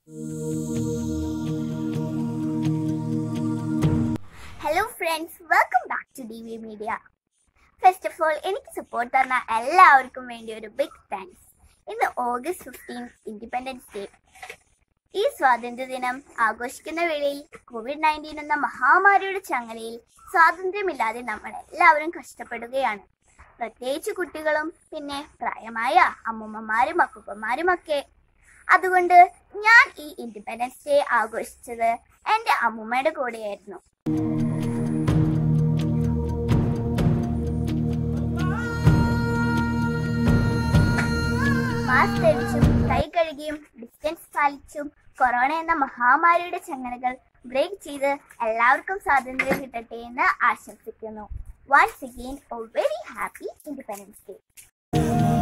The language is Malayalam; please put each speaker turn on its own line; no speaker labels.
hello friends welcome back to D V media first of all എനിക്ക് സപ്പോർട്ട് തന്ന എല്ലാവർക്കും വേണ്ടി ഒരു ബിഗ് താങ്ക്സ് ഇന്ന് ഓഗസ്റ്റ് ഫിഫ്റ്റീൻ ഇൻഡിപെൻഡൻസ് ഡേ ഈ സ്വാതന്ത്ര്യ ദിനം ആഘോഷിക്കുന്ന വേളയിൽ കോവിഡ് നയൻറ്റീൻ എന്ന മഹാമാരിയുടെ ചങ്ങലയിൽ സ്വാതന്ത്ര്യമില്ലാതെ നമ്മൾ എല്ലാവരും കഷ്ടപ്പെടുകയാണ് പ്രത്യേകിച്ച് കുട്ടികളും പിന്നെ പ്രായമായ അമ്മൂമ്മമാരും അപ്പൂപ്പന്മാരും ഒക്കെ അതുകൊണ്ട് ഞാൻ ഈ ഇൻഡിപെൻഡൻസ് ഡേ ആഘോഷിച്ചത് എൻ്റെ അമ്മൂമ്മയുടെ കൂടെയായിരുന്നു മാസ്ക് ധരിച്ചും കൈ കഴുകിയും ഡിസ്റ്റൻസ് പാലിച്ചും കൊറോണ എന്ന മഹാമാരിയുടെ ചങ്ങലകൾ ബ്രേക്ക് ചെയ്ത് എല്ലാവർക്കും സ്വാതന്ത്ര്യം കിട്ടട്ടെ എന്ന് ആശംസിക്കുന്നു once again a very happy independence day